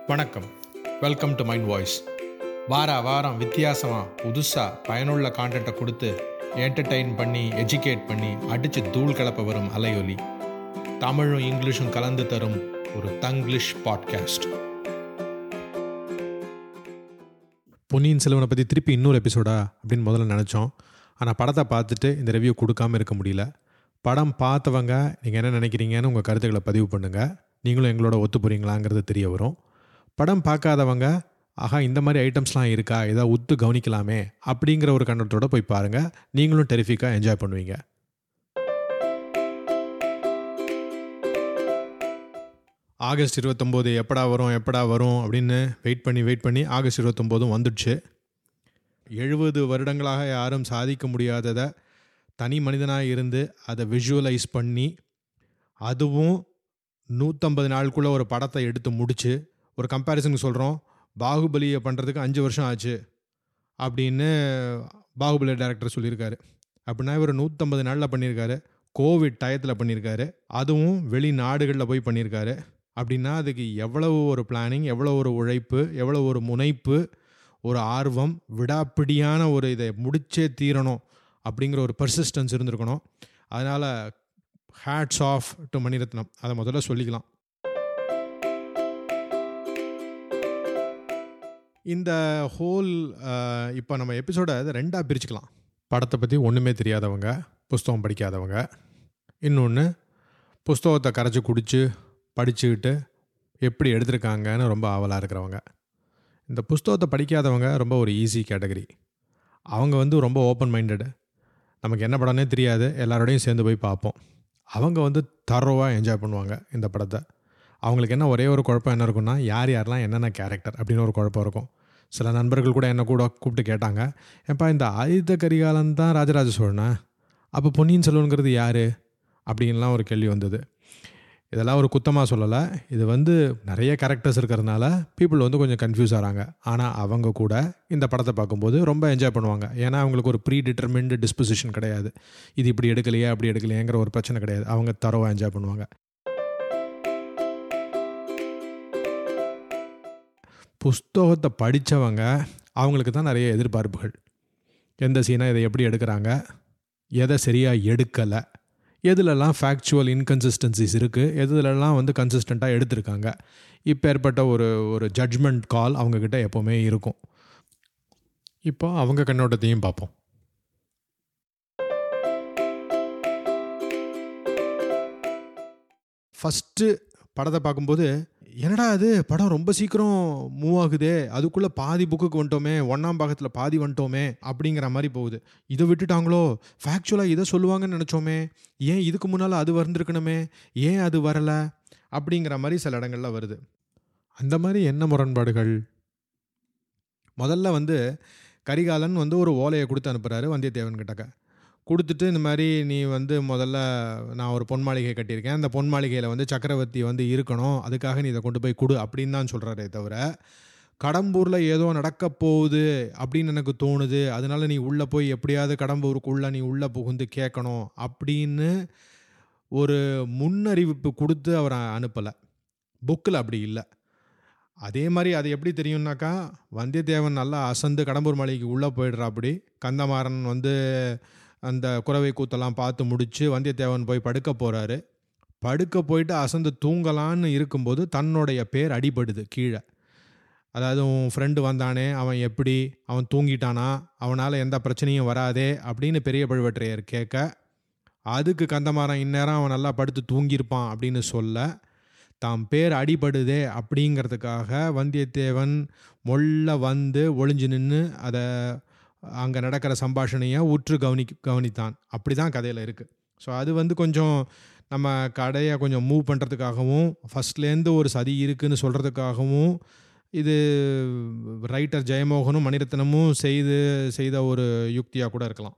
வணக்கம் welcome to mind voice வார வாரம் வித்தியாசமாக புதுசாக பயனுள்ள கான்டென்ட்டை கொடுத்து என்டர்டெயின் பண்ணி எஜுகேட் பண்ணி அடித்து தூள் கிளப்ப வரும் அலையொலி தமிழும் இங்கிலீஷும் கலந்து தரும் ஒரு தங்கிலீஷ் பாட்காஸ்ட் பொன்னியின் செல்வனை பற்றி திருப்பி இன்னொரு எபிசோடா அப்படின்னு முதல்ல நினச்சோம் ஆனால் படத்தை பார்த்துட்டு இந்த ரிவ்யூ கொடுக்காம இருக்க முடியல படம் பார்த்தவங்க நீங்கள் என்ன நினைக்கிறீங்கன்னு உங்கள் கருத்துக்களை பதிவு பண்ணுங்கள் நீங்களும் எங்களோட ஒத்து போகிறீங்களாங்கிறது தெரிய வரும் படம் பார்க்காதவங்க ஆஹா இந்த மாதிரி ஐட்டம்ஸ்லாம் இருக்கா ஏதாவது உத்து கவனிக்கலாமே அப்படிங்கிற ஒரு கண்ணத்தோட போய் பாருங்கள் நீங்களும் டெரிஃபிக்காக என்ஜாய் பண்ணுவீங்க ஆகஸ்ட் இருபத்தொம்போது எப்படா வரும் எப்படா வரும் அப்படின்னு வெயிட் பண்ணி வெயிட் பண்ணி ஆகஸ்ட் இருபத்தொம்போதும் வந்துடுச்சு எழுபது வருடங்களாக யாரும் சாதிக்க முடியாததை தனி மனிதனாக இருந்து அதை விஷுவலைஸ் பண்ணி அதுவும் நூற்றம்பது நாளுக்குள்ளே ஒரு படத்தை எடுத்து முடித்து ஒரு கம்பேரிசனுக்கு சொல்கிறோம் பாகுபலியை பண்ணுறதுக்கு அஞ்சு வருஷம் ஆச்சு அப்படின்னு பாகுபலி டைரக்டர் சொல்லியிருக்காரு அப்படின்னா இவர் நூற்றம்பது நாளில் பண்ணியிருக்காரு கோவிட் டயத்தில் பண்ணியிருக்காரு அதுவும் வெளிநாடுகளில் போய் பண்ணியிருக்காரு அப்படின்னா அதுக்கு எவ்வளவு ஒரு பிளானிங் எவ்வளோ ஒரு உழைப்பு எவ்வளோ ஒரு முனைப்பு ஒரு ஆர்வம் விடாப்பிடியான ஒரு இதை முடிச்சே தீரணும் அப்படிங்கிற ஒரு பர்சிஸ்டன்ஸ் இருந்திருக்கணும் அதனால் ஹேட்ஸ் ஆஃப் டு மணிரத்னம் அதை முதல்ல சொல்லிக்கலாம் இந்த ஹோல் இப்போ நம்ம எபிசோடை அதை ரெண்டாக பிரிச்சுக்கலாம் படத்தை பற்றி ஒன்றுமே தெரியாதவங்க புஸ்தகம் படிக்காதவங்க இன்னொன்று புஸ்தகத்தை கரைச்சி குடித்து படிச்சுக்கிட்டு எப்படி எடுத்திருக்காங்கன்னு ரொம்ப ஆவலாக இருக்கிறவங்க இந்த புஸ்தகத்தை படிக்காதவங்க ரொம்ப ஒரு ஈஸி கேட்டகரி அவங்க வந்து ரொம்ப ஓப்பன் மைண்டடு நமக்கு என்ன படம்னே தெரியாது எல்லாரோடையும் சேர்ந்து போய் பார்ப்போம் அவங்க வந்து தரோவாக என்ஜாய் பண்ணுவாங்க இந்த படத்தை அவங்களுக்கு என்ன ஒரே ஒரு குழப்பம் என்ன இருக்குன்னா யார் யாரெல்லாம் என்னென்ன கேரக்டர் அப்படின்னு ஒரு குழப்பம் இருக்கும் சில நண்பர்கள் கூட என்ன கூட கூப்பிட்டு கேட்டாங்க ஏப்பா இந்த ஆயுத கரிகாலன் தான் ராஜராஜ சோழனா அப்போ பொன்னியின் செல்வனுங்கிறது யார் அப்படின்லாம் ஒரு கேள்வி வந்தது இதெல்லாம் ஒரு குத்தமாக சொல்லலை இது வந்து நிறைய கேரக்டர்ஸ் இருக்கிறதுனால பீப்புள் வந்து கொஞ்சம் கன்ஃபியூஸ் ஆகிறாங்க ஆனால் அவங்க கூட இந்த படத்தை பார்க்கும்போது ரொம்ப என்ஜாய் பண்ணுவாங்க ஏன்னா அவங்களுக்கு ஒரு ப்ரீ டிட்டர்மின்டு டிஸ்பொசிஷன் கிடையாது இது இப்படி எடுக்கலையே அப்படி எடுக்கலையேங்கிற ஒரு பிரச்சனை கிடையாது அவங்க தரவாக என்ஜாய் பண்ணுவாங்க புஸ்தகத்தை படித்தவங்க அவங்களுக்கு தான் நிறைய எதிர்பார்ப்புகள் எந்த சீனாக இதை எப்படி எடுக்கிறாங்க எதை சரியாக எடுக்கலை எதுலெல்லாம் ஃபேக்சுவல் இன்கன்சிஸ்டன்சிஸ் இருக்குது எதுலெல்லாம் வந்து கன்சிஸ்டண்ட்டாக எடுத்திருக்காங்க இப்போ ஏற்பட்ட ஒரு ஒரு ஜட்ஜ்மெண்ட் கால் அவங்கக்கிட்ட எப்போவுமே இருக்கும் இப்போ அவங்க கண்ணோட்டத்தையும் பார்ப்போம் ஃபஸ்ட்டு படத்தை பார்க்கும்போது என்னடா அது படம் ரொம்ப சீக்கிரம் மூவ் ஆகுதே அதுக்குள்ளே பாதி புக்குக்கு வந்துட்டோமே ஒன்றாம் பாகத்தில் பாதி வந்துட்டோமே அப்படிங்கிற மாதிரி போகுது இதை விட்டுட்டாங்களோ ஃபேக்சுவலாக இதை சொல்லுவாங்கன்னு நினச்சோமே ஏன் இதுக்கு முன்னால் அது வந்திருக்கணுமே ஏன் அது வரலை அப்படிங்கிற மாதிரி சில இடங்கள்ல வருது அந்த மாதிரி என்ன முரண்பாடுகள் முதல்ல வந்து கரிகாலன் வந்து ஒரு ஓலையை கொடுத்து அனுப்புகிறாரு வந்தியத்தேவன் கிட்டக்க கொடுத்துட்டு இந்த மாதிரி நீ வந்து முதல்ல நான் ஒரு பொன் மாளிகை கட்டியிருக்கேன் அந்த பொன் மாளிகையில் வந்து சக்கரவர்த்தி வந்து இருக்கணும் அதுக்காக நீ இதை கொண்டு போய் கொடு அப்படின்னு தான் சொல்கிறாரே தவிர கடம்பூரில் ஏதோ நடக்க போகுது அப்படின்னு எனக்கு தோணுது அதனால நீ உள்ளே போய் எப்படியாவது கடம்பூருக்குள்ளே நீ உள்ளே புகுந்து கேட்கணும் அப்படின்னு ஒரு முன்னறிவிப்பு கொடுத்து அவரை அனுப்பலை புக்கில் அப்படி இல்லை அதே மாதிரி அது எப்படி தெரியும்னாக்கா வந்தியத்தேவன் நல்லா அசந்து கடம்பூர் மலைக்கு உள்ளே போயிடுறா அப்படி கந்தமாறன் வந்து அந்த குறவை கூத்தெல்லாம் பார்த்து முடித்து வந்தியத்தேவன் போய் படுக்க போகிறாரு படுக்க போயிட்டு அசந்து தூங்கலான்னு இருக்கும்போது தன்னுடைய பேர் அடிபடுது கீழே அதாவது உன் ஃப்ரெண்டு வந்தானே அவன் எப்படி அவன் தூங்கிட்டானா அவனால் எந்த பிரச்சனையும் வராதே அப்படின்னு பெரிய பழுவேற்றையர் கேட்க அதுக்கு கந்தமாறன் இந்நேரம் அவன் நல்லா படுத்து தூங்கியிருப்பான் அப்படின்னு சொல்ல தாம் பேர் அடிபடுதே அப்படிங்கிறதுக்காக வந்தியத்தேவன் மொல்ல வந்து ஒளிஞ்சு நின்று அதை அங்கே நடக்கிற சம்பாஷணையை உற்று கவனி கவனித்தான் அப்படி தான் கதையில் இருக்குது ஸோ அது வந்து கொஞ்சம் நம்ம கடையை கொஞ்சம் மூவ் பண்ணுறதுக்காகவும் ஃபஸ்ட்லேருந்து ஒரு சதி இருக்குன்னு சொல்கிறதுக்காகவும் இது ரைட்டர் ஜெயமோகனும் மணிரத்னமும் செய்து செய்த ஒரு யுக்தியாக கூட இருக்கலாம்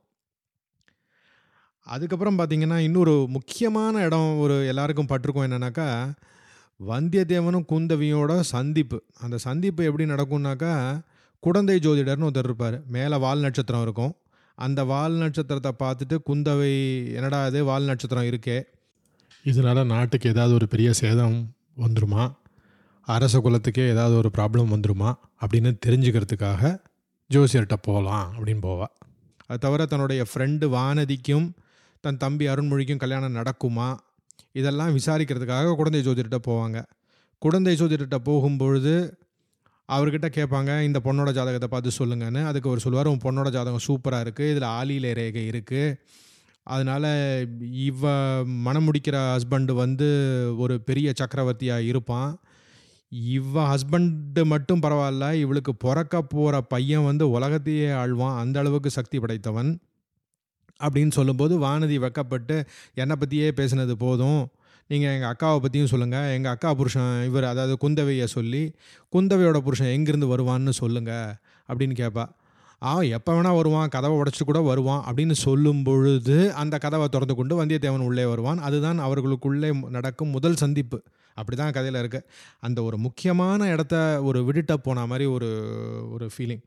அதுக்கப்புறம் பார்த்திங்கன்னா இன்னொரு முக்கியமான இடம் ஒரு எல்லாருக்கும் பட்டிருக்கும் என்னென்னாக்கா வந்தியத்தேவனும் குந்தவியோட சந்திப்பு அந்த சந்திப்பு எப்படி நடக்கும்னாக்கா குடந்தை ஜோதிடர்னு ஒருத்தர் இருப்பார் மேலே வால் நட்சத்திரம் இருக்கும் அந்த வால் நட்சத்திரத்தை பார்த்துட்டு குந்தவை என்னடா அது வால் நட்சத்திரம் இருக்கே இதனால் நாட்டுக்கு ஏதாவது ஒரு பெரிய சேதம் வந்துருமா அரச குலத்துக்கே ஏதாவது ஒரு ப்ராப்ளம் வந்துருமா அப்படின்னு தெரிஞ்சுக்கிறதுக்காக ஜோசியர்கிட்ட போகலாம் அப்படின்னு போவா அது தவிர தன்னுடைய ஃப்ரெண்டு வானதிக்கும் தன் தம்பி அருண்மொழிக்கும் கல்யாணம் நடக்குமா இதெல்லாம் விசாரிக்கிறதுக்காக குழந்தை ஜோதிடர்கிட்ட போவாங்க குழந்தை ஜோதிடர்கிட்ட போகும்பொழுது அவர்கிட்ட கேட்பாங்க இந்த பொண்ணோட ஜாதகத்தை பார்த்து சொல்லுங்கன்னு அதுக்கு அவர் சொல்லுவார் உன் பொண்ணோட ஜாதகம் சூப்பராக இருக்குது இதில் ஆலியில ரேகை இருக்குது அதனால் இவ மனம் முடிக்கிற ஹஸ்பண்டு வந்து ஒரு பெரிய சக்கரவர்த்தியாக இருப்பான் இவ ஹஸ்பண்டு மட்டும் பரவாயில்ல இவளுக்கு பிறக்க போகிற பையன் வந்து உலகத்தையே ஆழ்வான் அந்த அளவுக்கு சக்தி படைத்தவன் அப்படின்னு சொல்லும்போது வானதி வெக்கப்பட்டு என்னை பற்றியே பேசுனது போதும் நீங்கள் எங்கள் அக்காவை பற்றியும் சொல்லுங்கள் எங்கள் அக்கா புருஷன் இவர் அதாவது குந்தவையை சொல்லி குந்தவையோட புருஷன் எங்கேருந்து வருவான்னு சொல்லுங்கள் அப்படின்னு கேட்பா ஆ எப்போ வேணால் வருவான் கதவை உடச்சிட்டு கூட வருவான் அப்படின்னு சொல்லும் பொழுது அந்த கதவை திறந்து கொண்டு வந்தியத்தேவன் உள்ளே வருவான் அதுதான் அவர்களுக்குள்ளே நடக்கும் முதல் சந்திப்பு அப்படி தான் கதையில் இருக்குது அந்த ஒரு முக்கியமான இடத்த ஒரு விட்டுட்ட போன மாதிரி ஒரு ஒரு ஃபீலிங்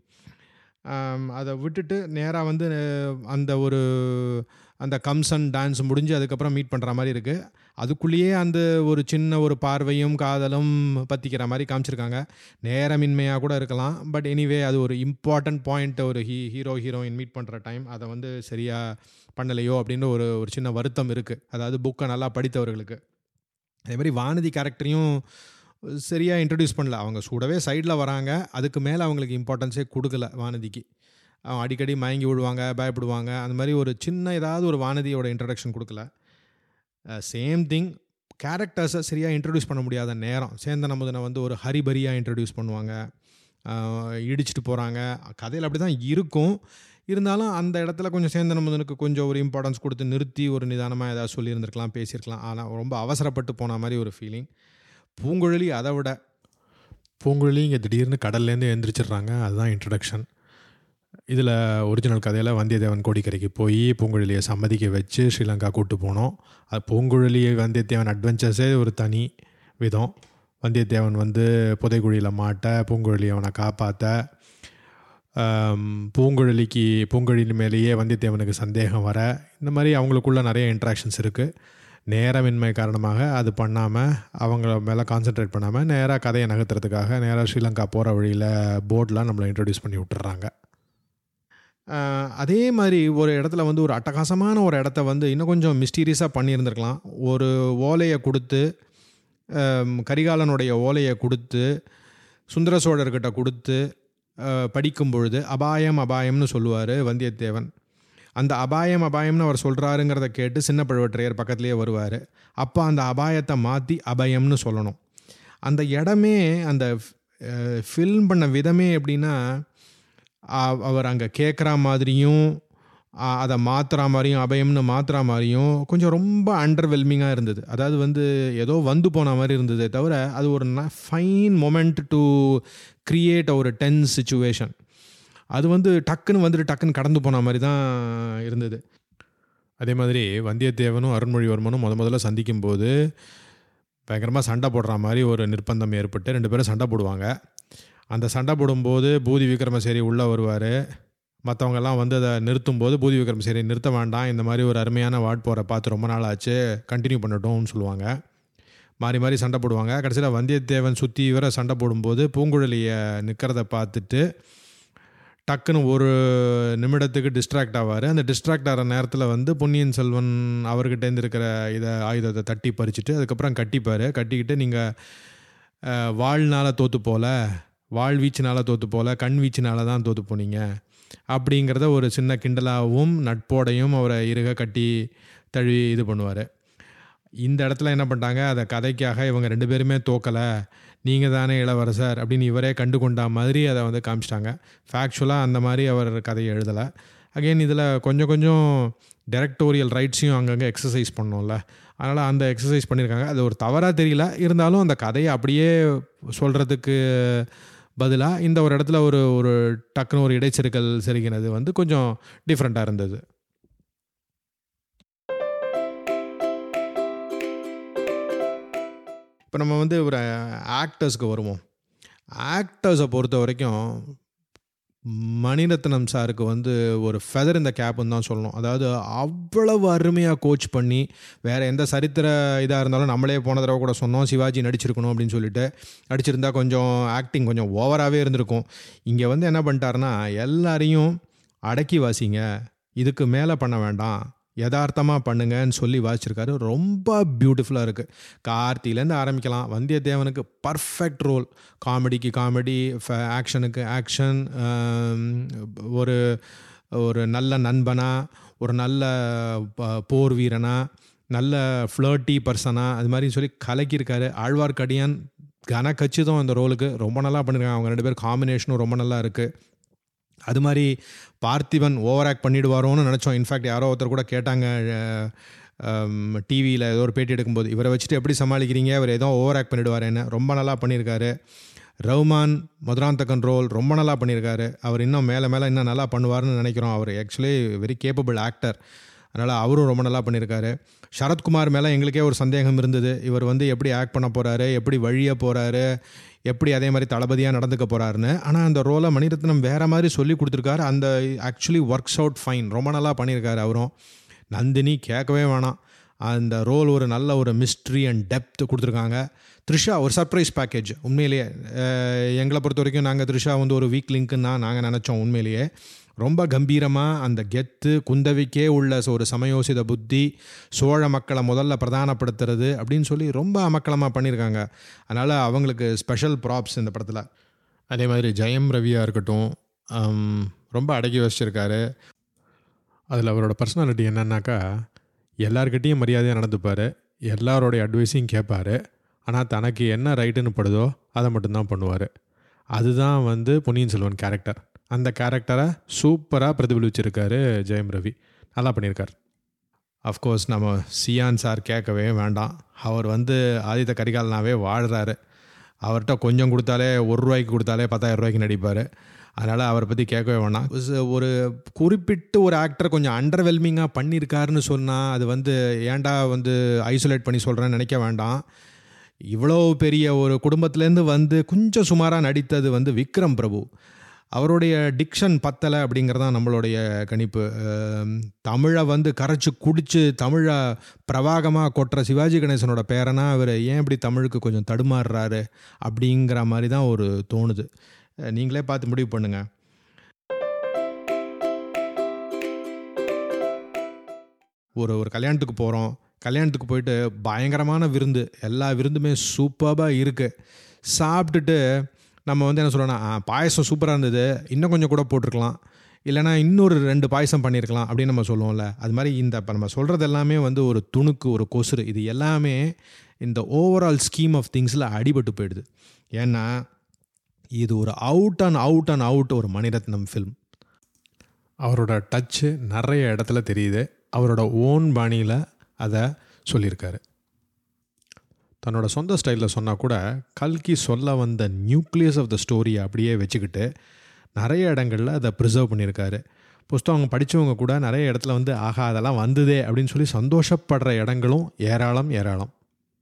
அதை விட்டுட்டு நேராக வந்து அஹ், அந்த ஒரு அந்த கம்சன் டான்ஸ் முடிஞ்சு அதுக்கப்புறம் மீட் பண்ணுற மாதிரி இருக்குது அதுக்குள்ளேயே அந்த ஒரு சின்ன ஒரு பார்வையும் காதலும் பற்றிக்கிற மாதிரி காமிச்சிருக்காங்க நேரமின்மையாக கூட இருக்கலாம் பட் எனிவே அது ஒரு இம்பார்ட்டன்ட் பாயிண்ட் ஒரு ஹீ ஹீரோ ஹீரோயின் மீட் பண்ணுற டைம் அதை வந்து சரியாக பண்ணலையோ அப்படின்ற ஒரு ஒரு சின்ன வருத்தம் இருக்குது அதாவது புக்கை நல்லா படித்தவர்களுக்கு அதே மாதிரி வானதி கேரக்டரையும் சரியாக இன்ட்ரடியூஸ் பண்ணல அவங்க கூடவே சைடில் வராங்க அதுக்கு மேலே அவங்களுக்கு இம்பார்ட்டன்ஸே கொடுக்கல வானதிக்கு அவன் அடிக்கடி மயங்கி விழுவாங்க பயப்படுவாங்க அந்த மாதிரி ஒரு சின்ன ஏதாவது ஒரு வானதியோட இன்ட்ரடக்ஷன் கொடுக்கல சேம் திங் கேரக்டர்ஸை சரியாக இன்ட்ரடியூஸ் பண்ண முடியாத நேரம் சேந்தன் அமுதனை வந்து ஒரு ஹரிபரியாக இன்ட்ரடியூஸ் பண்ணுவாங்க அஹ் இடிச்சிட்டு போகிறாங்க கதையில் அப்படி தான் இருக்கும் இருந்தாலும் அந்த இடத்துல கொஞ்சம் சேந்தன் அமுதனுக்கு கொஞ்சம் ஒரு இம்பார்ட்டன்ஸ் கொடுத்து நிறுத்தி ஒரு நிதானமாக ஏதாவது சொல்லியிருந்திருக்கலாம் பேசியிருக்கலாம் ஆனால் ரொம்ப அவசரப்பட்டு போன மாதிரி ஒரு ஃபீலிங் பூங்குழலி அதை விட பூங்குழலி இங்கே திடீர்னு கடல்லேருந்து எழுந்திரிச்சிடுறாங்க அதுதான் இன்ட்ரடக்ஷன் இதில் ஒரிஜினல் கதையில் வந்தியத்தேவன் கோடிக்கரைக்கு போய் பூங்குழலியை சம்மதிக்க வச்சு ஸ்ரீலங்கா கூட்டு போனோம் அது பூங்குழலி வந்தியத்தேவன் அட்வென்ச்சர்ஸே ஒரு தனி விதம் வந்தியத்தேவன் வந்து புதைக்குழியில் மாட்ட பூங்குழலி அவனை காப்பாற்ற பூங்குழலிக்கு பூங்குழலி மேலேயே வந்தியத்தேவனுக்கு சந்தேகம் வர இந்த மாதிரி அவங்களுக்குள்ள நிறைய இன்ட்ராக்ஷன்ஸ் இருக்குது நேரமின்மை காரணமாக அது பண்ணாமல் அவங்கள மேலே கான்சென்ட்ரேட் பண்ணாமல் நேராக கதையை நகர்த்துறதுக்காக நேராக ஸ்ரீலங்கா போகிற வழியில் போர்ட்லாம் நம்மளை இன்ட்ரடியூஸ் பண்ணி விட்டுறாங்க ஆஹ் அதே மாதிரி ஒரு இடத்துல வந்து ஒரு அட்டகாசமான ஒரு இடத்த வந்து இன்னும் கொஞ்சம் மிஸ்டீரியஸாக பண்ணியிருந்திருக்கலாம் ஒரு ஓலையை கொடுத்து ஆம், கரிகாலனுடைய ஓலையை கொடுத்து சுந்தர சோழர்கிட்ட கொடுத்து ஆஹ், படிக்கும் பொழுது அபாயம் அபாயம்னு சொல்லுவார் வந்தியத்தேவன் அந்த அபாயம் அபாயம்னு அவர் சொல்கிறாருங்கிறத கேட்டு சின்ன பழுவற்றையர் பக்கத்துலேயே வருவார் அப்போ அந்த அபாயத்தை மாற்றி அபயம்னு சொல்லணும் அந்த இடமே அந்த ஃபில்ம் பண்ண விதமே எப்படின்னா அ- அவர் அங்கே கேட்குற மாதிரியும் அ- அதை மாற்றுற மாதிரியும் அபயம்னு மாற்றுற மாதிரியும் கொஞ்சம் ரொம்ப அண்டர்வெல்மிங்காக இருந்தது அதாவது வந்து ஏதோ வந்து போன மாதிரி இருந்ததே தவிர அது ஒரு ஃபைன் மொமெண்ட் டு கிரியேட் ஒரு டென்ஸ் சுச்சுவேஷன் அது வந்து டக்குன்னு வந்துட்டு டக்குன்னு கடந்து போன மாதிரி தான் இருந்தது அதே மாதிரி வந்தியத்தேவனும் அருண்மொழிவர்மனும் முத முதல்ல சந்திக்கும் போது பயங்கரமாக சண்டை போடுற மாதிரி ஒரு நிர்பந்தம் ஏற்பட்டு ரெண்டு பேரும் சண்டை போடுவாங்க அந்த சண்டை போடும்போது பூதி விக்ரமசேரி உள்ளே வருவார் மற்றவங்கெல்லாம் வந்து அதை நிறுத்தும் போது பூதி விக்ரமசேரி நிறுத்த வேண்டாம் இந்த மாதிரி ஒரு அருமையான வாட் போகிற பார்த்து ரொம்ப நாள் ஆச்சு கண்டினியூ பண்ணட்டும்னு சொல்லுவாங்க மாறி மாறி சண்டை போடுவாங்க கடைசியில் வந்தியத்தேவன் சுற்றி வர சண்டை போடும்போது பூங்குழலியை நிற்கிறத பார்த்துட்டு டக்குன்னு ஒரு நிமிடத்துக்கு டிஸ்ட்ராக்ட் ஆவார் அந்த டிஸ்ட்ராக்ட் ஆகிற நேரத்தில் வந்து பொன்னியின் செல்வன் அவர்கிட்டேருந்து இருக்கிற இதை ஆயுதத்தை தட்டி பறிச்சுட்டு அதுக்கப்புறம் கட்டிப்பார் கட்டிக்கிட்டு நீங்கள் வாழ்னால தோற்று போல வாழ் வீச்சினால தோற்று போல கண் வீச்சினால தான் தோற்று போனீங்க அப்படிங்கிறத ஒரு சின்ன கிண்டலாகவும் நட்போடையும் அவரை இருக கட்டி தழுவி இது பண்ணுவார் இந்த இடத்துல என்ன பண்ணிட்டாங்க அதை கதைக்காக இவங்க ரெண்டு பேருமே தோக்கலை நீங்கள் தானே இளவரசர் அப்படின்னு இவரே கண்டு கொண்டா மாதிரி அதை வந்து காமிச்சிட்டாங்க ஃபேக்சுவலாக அந்த மாதிரி அவர் கதையை எழுதலை அகைன் இதில் கொஞ்சம் கொஞ்சம் டைரக்டோரியல் ரைட்ஸையும் அங்கங்கே எக்ஸசைஸ் பண்ணோம்ல அதனால் அந்த எக்ஸசைஸ் பண்ணியிருக்காங்க அது ஒரு தவறாக தெரியல இருந்தாலும் அந்த கதையை அப்படியே சொல்கிறதுக்கு பதிலாக இந்த ஒரு இடத்துல ஒரு ஒரு டக்குன்னு ஒரு இடைச்செருக்கல் செருகினது வந்து கொஞ்சம் டிஃப்ரெண்ட்டாக இருந்தது இப்போ நம்ம வந்து ஒரு ஆக்டர்ஸ்க்கு வருவோம் ஆக்டர்ஸை பொறுத்த வரைக்கும் மணிரத்னம் சாருக்கு வந்து ஒரு ஃபெதர் இந்த கேப்னு தான் சொல்லணும் அதாவது அவ்வளவு அருமையாக கோச் பண்ணி வேறு எந்த சரித்திர இதாக இருந்தாலும் நம்மளே போன தடவை கூட சொன்னோம் சிவாஜி நடிச்சிருக்கணும் அப்படின்னு சொல்லிட்டு நடிச்சிருந்தா கொஞ்சம் ஆக்டிங் கொஞ்சம் ஓவராகவே இருந்திருக்கும் இங்கே வந்து என்ன பண்ணிட்டாருன்னா எல்லாரையும் அடக்கி வாசிங்க இதுக்கு மேலே பண்ண வேண்டாம் யதார்த்தமாக பண்ணுங்கன்னு சொல்லி வாசிச்சிருக்காரு ரொம்ப பியூட்டிஃபுல்லாக இருக்குது கார்த்திலேருந்து ஆரம்பிக்கலாம் வந்தியத்தேவனுக்கு பர்ஃபெக்ட் ரோல் காமெடிக்கு காமெடி ஆக்ஷனுக்கு ஆக்ஷன் ஒரு ஒரு நல்ல நண்பனா ஒரு நல்ல ப- போர் வீரனா நல்ல ஃப்ளர்ட்டி பர்சனா அது மாதிரி சொல்லி கலக்கியிருக்காரு ஆழ்வார்க்கடியான் கன கச்சிதம் அந்த ரோலுக்கு ரொம்ப நல்லா பண்ணியிருக்காங்க அவங்க ரெண்டு பேர் காம்பினேஷனும் ரொம்ப நல்லா இருக்குது அது மாதிரி பார்த்திபன் ஓவர் ஆக்ட் பண்ணிடுவாரோன்னு நினச்சோம் இன்ஃபேக்ட் யாரோ ஒருத்தர் கூட கேட்டாங்க டிவியில் ஏதோ ஒரு பேட்டி எடுக்கும்போது இவரை வச்சுட்டு எப்படி சமாளிக்கிறீங்க இவர் ஏதோ ஓவர் ஆக்ட் பண்ணிடுவாருன்னு ரொம்ப நல்லா பண்ணியிருக்காரு ரஹ்மான் மதுராந்தகன் ரோல் ரொம்ப நல்லா பண்ணியிருக்காரு அவர் இன்னும் மேலே மேலே இன்னும் நல்லா பண்ணுவார்னு நினைக்கிறோம் அவர் ஆக்சுவலி வெரி கேப்பபிள் ஆக்டர் அதனால் அவரும் ரொம்ப நல்லா பண்ணியிருக்காரு சரத்குமார் மேலே எங்களுக்கே ஒரு சந்தேகம் இருந்தது இவர் வந்து எப்படி ஆக்ட் பண்ண போகிறாரு எப்படி வழிய போகிறாரு எப்படி அதே மாதிரி தளபதியாக நடந்துக்க போகிறாருன்னு ஆனால் அந்த ரோலை மணிரத்னம் வேறு மாதிரி சொல்லி கொடுத்துருக்காரு அந்த ஆக்சுவலி ஒர்க்ஸ் அவுட் ஃபைன் ரொம்ப நல்லா பண்ணியிருக்காரு அவரும் நந்தினி கேட்கவே வேணாம் அந்த ரோல் ஒரு நல்ல ஒரு மிஸ்ட்ரி அண்ட் டெப்த் கொடுத்துருக்காங்க த்ரிஷா ஒரு சர்ப்ரைஸ் பேக்கேஜ் உண்மையிலேயே அஹ், எங்களை பொறுத்த வரைக்கும் நாங்கள் த்ரிஷா வந்து ஒரு வீக் லிங்க்குன்னு தான் நாங்கள் நினச்சோம் உண்மையிலேயே ரொம்ப கம்பீரமாக அந்த கெத்து குந்தவிக்கே உள்ள ஒரு சமயோசித புத்தி சோழ மக்களை முதல்ல பிரதானப்படுத்துறது அப்படின்னு சொல்லி ரொம்ப அமக்கலமாக பண்ணியிருக்காங்க அதனால் அவங்களுக்கு ஸ்பெஷல் ப்ராப்ஸ் இந்த படத்தில் அதே மாதிரி ஜெயம் ரவியாக இருக்கட்டும் ஹம், ரொம்ப அடக்கி வச்சிருக்காரு அதில் அவரோட பர்சனாலிட்டி என்னன்னாக்கா எல்லார்கிட்டேயும் மரியாதையாக நடந்துப்பார் எல்லாரோடைய அட்வைஸையும் கேட்பார் ஆனால் தனக்கு என்ன ரைட்டுன்னு படுதோ அதை மட்டும்தான் பண்ணுவார் அதுதான் வந்து பொன்னியின் செல்வன் கேரக்டர் அந்த கேரக்டரை சூப்பராக பிரதிபலிச்சிருக்காரு ஜெயம் ரவி நல்லா பண்ணியிருக்கார் அஃப்கோர்ஸ் நம்ம சியான் சார் கேட்கவே வேண்டாம் அவர் வந்து ஆதித்த கரிகாலனாவே வாழ்கிறாரு அவர்கிட்ட கொஞ்சம் கொடுத்தாலே ஒரு ரூபாய்க்கு கொடுத்தாலே பத்தாயிரம் ரூபாய்க்கு நடிப்பார் அதனால் அவரை பற்றி கேட்கவே வேணாம் ஒரு- ஒரு குறிப்பிட்ட ஒரு ஆக்டர் கொஞ்சம் அண்டர்வெல்மிங்காக பண்ணியிருக்காருன்னு சொன்னால் அது வந்து ஏன்டா வந்து ஐசோலேட் பண்ணி சொல்கிறேன்னு நினைக்க வேண்டாம் இவ்வளோ பெரிய ஒரு குடும்பத்துலேருந்து வந்து கொஞ்சம் சுமாராக நடித்தது வந்து விக்ரம் பிரபு அவருடைய டிக்ஷன் பத்தலை அப்படிங்கிறது தான் நம்மளுடைய கணிப்பு அஹ், தமிழை வந்து கரைச்சி குடிச்சு தமிழை பிரவாகமாக கொட்டுற சிவாஜி கணேசனோட பேரனா அவர் ஏன் இப்படி தமிழுக்கு கொஞ்சம் தடுமாறுறாரு அப்படிங்கிற மாதிரி தான் ஒரு தோணுது அஹ், நீங்களே பார்த்து முடிவு பண்ணுங்கள் ஒரு ஒரு கல்யாணத்துக்கு போகிறோம் கல்யாணத்துக்கு போயிட்டு பயங்கரமான விருந்து எல்லா விருந்துமே சூப்பராக இருக்குது சாப்பிட்டுட்டு நம்ம வந்து என்ன சொல்லணும் "ஆ, பாயசம் சூப்பராக இருந்தது இன்னும் கொஞ்சம் கூட போட்டிருக்கலாம் இல்லைனா இன்னொரு ரெண்டு பாயசம் பண்ணியிருக்கலாம் அப்படின்னு நம்ம சொல்லுவோம்ல அது மாதிரி இந்த இப்போ நம்ம சொல்கிறது எல்லாமே வந்து ஒரு துணுக்கு ஒரு கொசுறு இது எல்லாமே இந்த ஓவரால் ஸ்கீம் ஆஃப் திங்ஸில் அடிபட்டு போயிடுது ஏன்னா இது ஒரு out and out and out ஒரு மணிரத்னம் ஃபில்ம் அவரோட டச்சு நிறைய இடத்துல தெரியுது அவரோட ஓன் பாணியில் அதை சொல்லியிருக்காரு தன்னோட சொந்த ஸ்டைலில் சொன்னால் கூட கல்கி சொல்ல வந்த நியூக்ளியஸ் ஆஃப் த ஸ்டோரியை அப்படியே வச்சுக்கிட்டு நிறைய இடங்களில் அதை ப்ரிசர்வ் பண்ணியிருக்காரு புஸ்தகம் படித்தவங்க கூட நிறைய இடத்துல வந்து ஆஹா அதெல்லாம் வந்ததே அப்படின்னு சொல்லி சந்தோஷப்படுற இடங்களும் ஏராளம் ஏராளம்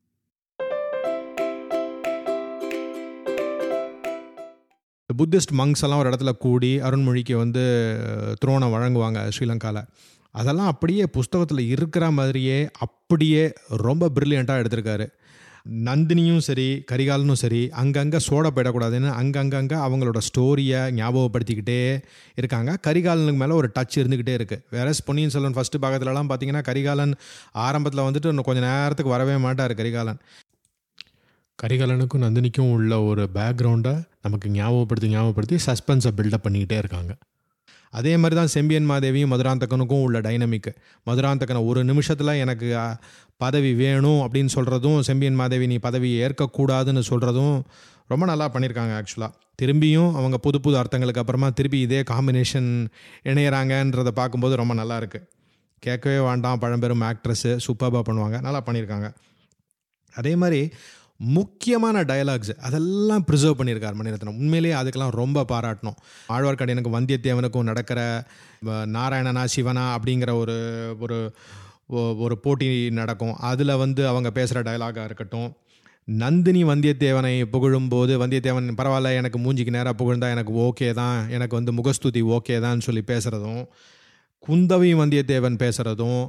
புத்திஸ்ட் மங்ஸ் எல்லாம் ஒரு இடத்துல கூடி அருண்மொழிக்கு வந்து த்ரோனை வழங்குவாங்க ஸ்ரீலங்காவில் அதெல்லாம் அப்படியே புஸ்தகத்தில் இருக்கிற மாதிரியே அப்படியே ரொம்ப பிரில்லியண்ட்டாக எடுத்திருக்காரு நந்தினியும் சரி கரிகாலனும் சரி அங்கங்கே சோட போயிடக்கூடாதுன்னு அங்கங்கங்கே அவங்களோட ஸ்டோரியை ஞாபகப்படுத்திக்கிட்டே இருக்காங்க கரிகாலனுக்கு மேலே ஒரு டச் இருந்துக்கிட்டே இருக்குது வேற பொன்னியின் செல்வன் ஃபஸ்ட்டு பாகத்துலலாம் பார்த்தீங்கன்னா கரிகாலன் ஆரம்பத்தில் வந்துட்டு இன்னும் கொஞ்சம் நேரத்துக்கு வரவே மாட்டார் கரிகாலன் கரிகாலனுக்கும் நந்தினிக்கும் உள்ள ஒரு பேக்ரவுண்டை நமக்கு ஞாபகப்படுத்தி ஞாபகப்படுத்தி சஸ்பென்ஸை பில்டப் பண்ணிக்கிட்டே இருக்காங்க அதே மாதிரி தான் செம்பியன் மாதேவியும் மதுராந்தகனுக்கும் உள்ள டைனமிக் மதுராந்தகனை ஒரு நிமிஷத்தில் எனக்கு அ, பதவி வேணும் அப்படின்னு சொல்கிறதும் செம்பியன் மாதேவி நீ பதவி ஏற்கக்கூடாதுன்னு சொல்கிறதும் ரொம்ப நல்லா பண்ணியிருக்காங்க ஆக்சுவலாக திரும்பியும் அவங்க புது புது அர்த்தங்களுக்கு அப்புறமா திருப்பி இதே காம்பினேஷன் இணையறாங்கன்றதை பார்க்கும்போது ரொம்ப நல்லா இருக்கு கேட்கவே வேண்டாம் பழம்பெரும் ஆக்ட்ரஸ்ஸு சூப்பராக பண்ணுவாங்க நல்லா பண்ணியிருக்காங்க அதே மாதிரி முக்கியமான டயலாக்ஸ் அதெல்லாம் ப்ரிசர்வ் பண்ணியிருக்கார் மணிரத்னம் உண்மையிலேயே அதுக்கெல்லாம் ரொம்ப பாராட்டணும் ஆழ்வார்க்கடியனுக்கும் வந்தியத்தேவனுக்கும் நடக்கிற அஹ், நாராயணனா சிவனா அப்படிங்கிற ஒரு ஒரு ஒ- ஒரு போட்டி நடக்கும் அதில் வந்து அவங்க பேசுகிற டயலாகாக இருக்கட்டும் நந்தினி வந்தியத்தேவனை புகழும்போது வந்தியத்தேவன் பரவாயில்ல எனக்கு மூஞ்சிக்கு நேராக புகழ்ந்தா எனக்கு ஓகே தான் எனக்கு வந்து முகஸ்துதி ஓகே தான் சொல்லி பேசுகிறதும் குந்தவி வந்தியத்தேவன் பேசுகிறதும்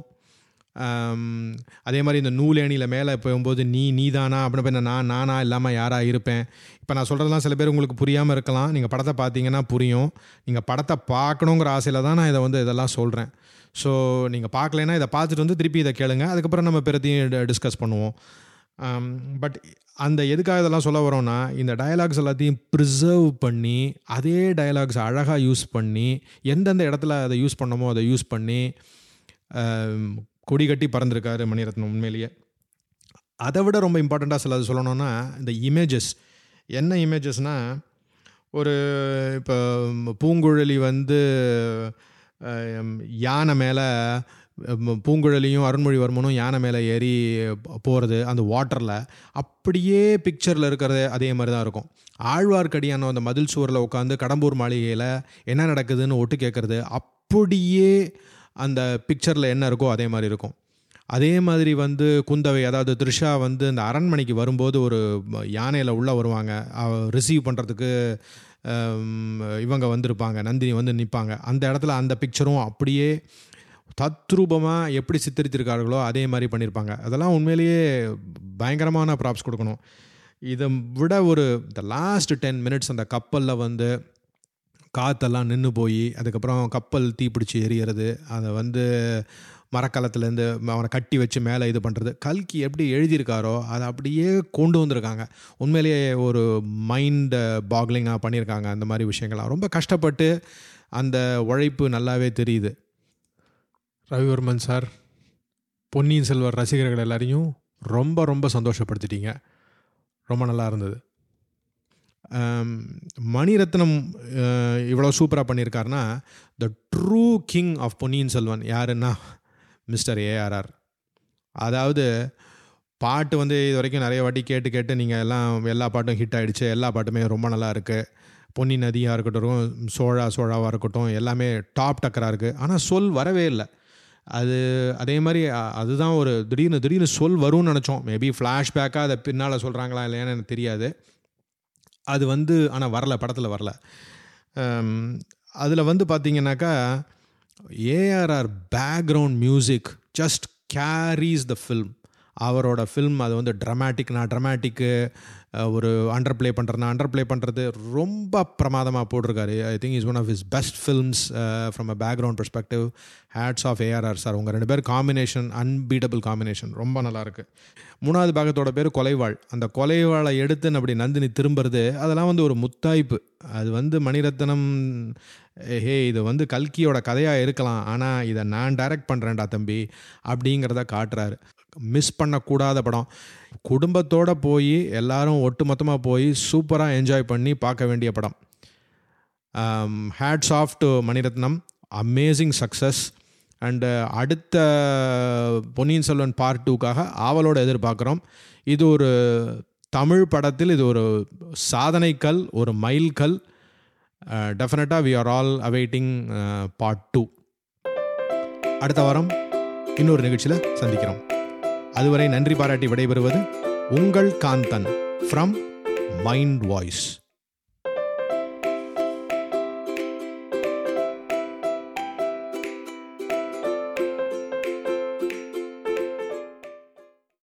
அதே மாதிரி இந்த நூலேணியில் மேலே போகும்போது நீ நீ தானா அப்படின்னு போய் நான் நானா இல்லாமல் யாராக இருப்பேன் இப்போ நான் சொல்கிறதெல்லாம் சில பேர் உங்களுக்கு புரியாமல் இருக்கலாம் நீங்கள் படத்தை பார்த்தீங்கன்னா புரியும் நீங்கள் படத்தை பார்க்கணுங்கிற ஆசையில் தான் நான் இதை வந்து இதெல்லாம் சொல்கிறேன் ஸோ நீங்கள் பார்க்கலைன்னா இதை பார்த்துட்டு வந்து திருப்பி இதை கேளுங்க அதுக்கப்புறம் நம்ம பிறத்தையும் டிஸ்கஸ் பண்ணுவோம் பட் அந்த எதுக்காக இதெல்லாம் சொல்ல வரோம்னா இந்த டயலாக்ஸ் எல்லாத்தையும் ப்ரிசர்வ் பண்ணி அதே டயலாக்ஸ் அழகாக யூஸ் பண்ணி எந்தெந்த இடத்துல அதை யூஸ் பண்ணமோ அதை யூஸ் பண்ணி கொடி கட்டி பறந்துருக்காரு மணிரத்னம் உண்மையிலேயே அதை விட ரொம்ப இம்பார்ட்டண்ட்டாக சில சொல்லணும்னா இந்த இமேஜஸ் என்ன இமேஜஸ்னால் ஒரு இப்போ பூங்குழலி வந்து யானை மேலே பூங்குழலியும் அருண்மொழிவர்மனும் யானை மேலே ஏறி போகிறது அந்த வாட்டரில் அப்படியே பிக்சரில் இருக்கிறது அதே மாதிரி தான் இருக்கும் ஆழ்வார்க்கடியான அந்த மதில் சுவரில் உட்காந்து கடம்பூர் மாளிகையில் என்ன நடக்குதுன்னு ஒட்டு கேட்குறது அப்படியே அந்த பிக்சரில் என்ன இருக்கோ அதே மாதிரி இருக்கும் அதே மாதிரி வந்து குந்தவை அதாவது த்ரிஷா வந்து இந்த அரண்மனைக்கு வரும்போது ஒரு யானையில் உள்ளே வருவாங்க ரிசீவ் பண்ணுறதுக்கு இவங்க வந்திருப்பாங்க நந்தினி வந்து நிற்பாங்க அந்த இடத்துல அந்த பிக்சரும் அப்படியே தத்ரூபமாக எப்படி சித்தரித்திருக்கார்களோ அதே மாதிரி பண்ணியிருப்பாங்க அதெல்லாம் உண்மையிலேயே பயங்கரமான ப்ராப்ஸ் கொடுக்கணும் இதை விட ஒரு இந்த லாஸ்ட் டென் மினிட்ஸ் அந்த கப்பலில் வந்து காற்றெல்லாம் நின்று போய் அதுக்கப்புறம் கப்பல் தீப்பிடிச்சி எரியறது அதை வந்து மரக்காலத்துலேருந்து அவனை கட்டி வச்சு மேலே இது பண்ணுறது கல்கி எப்படி எழுதியிருக்காரோ அதை அப்படியே கொண்டு வந்திருக்காங்க உண்மையிலேயே ஒரு மைண்ட் பாக்லிங்காக பண்ணியிருக்காங்க அந்த மாதிரி விஷயங்கள்லாம் ரொம்ப கஷ்டப்பட்டு அந்த உழைப்பு நல்லாவே தெரியுது ரவிவர்மன் சார் பொன்னியின் செல்வர் ரசிகர்கள் எல்லாரையும் ரொம்ப ரொம்ப சந்தோஷப்படுத்திட்டீங்க ரொம்ப நல்லா இருந்தது மணிரத்னம் இவ்வளோ சூப்பராக பண்ணியிருக்காருன்னா the true king of Ponniyin Selvan யாருன்னா மிஸ்டர் ஏஆர்ஆர் அதாவது பாட்டு வந்து இது வரைக்கும் நிறைய வாட்டி கேட்டு கேட்டு நீங்கள் எல்லாம் எல்லா பாட்டும் ஹிட் ஆகிடுச்சு எல்லா பாட்டுமே ரொம்ப நல்லா இருக்குது பொன்னி நதியாக இருக்கட்டும் சோழா சோழாவாக இருக்கட்டும் எல்லாமே டாப் டக்கராக இருக்குது ஆனால் சொல் வரவே இல்லை அது அதே மாதிரி அதுதான் ஒரு திடீர்னு திடீர்னு சொல் வரும்னு நினச்சோம் மேபி ஃப்ளாஷ்பேக்காக அதை பின்னால் சொல்கிறாங்களா இல்லையான்னு எனக்கு தெரியாது அது வந்து ஆனால் வரல படத்தில் வரல அதில் வந்து பார்த்தீங்கன்னாக்கா ARR background music just carries the film அவரோட ஃபில்ம் அது வந்து ட்ரமேட்டிக் நான் ட்ரமேட்டிக்கு ஒரு அண்டர் ப்ளே பண்ணுறேன் அண்டர் ப்ளே பண்ணுறது ரொம்ப பிரமாதமாக போட்டிருக்காரு I think is one of his best films from a background perspective hats off ARR sir உங்கள் ரெண்டு பேர் காம்பினேஷன் அன்பீடபிள் காம்பினேஷன் ரொம்ப நல்லாயிருக்கு மூணாவது பாகத்தோட பேர் கொலைவாள் அந்த கொலைவாளை எடுத்து அப்படி நந்தினி திரும்புறது அதெல்லாம் வந்து ஒரு முத்தாய்ப்பு அது வந்து மணிரத்னம் ஹே இது வந்து கல்கியோட கதையாக இருக்கலாம் ஆனால் இதை நான் டைரக்ட் பண்ணுறேன்டா தம்பி அப்படிங்கிறத காட்டுறாரு மிஸ் பண்ணக்கூடாத படம் குடும்பத்தோடு போய் எல்லாரும் ஒட்டு மொத்தமாக போய் சூப்பராக என்ஜாய் பண்ணி பார்க்க வேண்டிய படம் hats off to Mani Ratnam amazing success and அடுத்த பொன்னியின் செல்வன் பார்ட் டூக்காக ஆவலோடு எதிர்பார்க்குறோம் இது ஒரு தமிழ் படத்தில் இது ஒரு சாதனைக்கல் ஒரு மைல்கல் டெஃபினட்டாக we are all awaiting part two அடுத்த வாரம் இன்னொரு நிகழ்ச்சியில் சந்திக்கிறோம் அதுவரை நன்றி பாராட்டி விடைபெறுவது உங்கள் காந்தன் ஃப்ரம் மைண்ட் வாய்ஸ்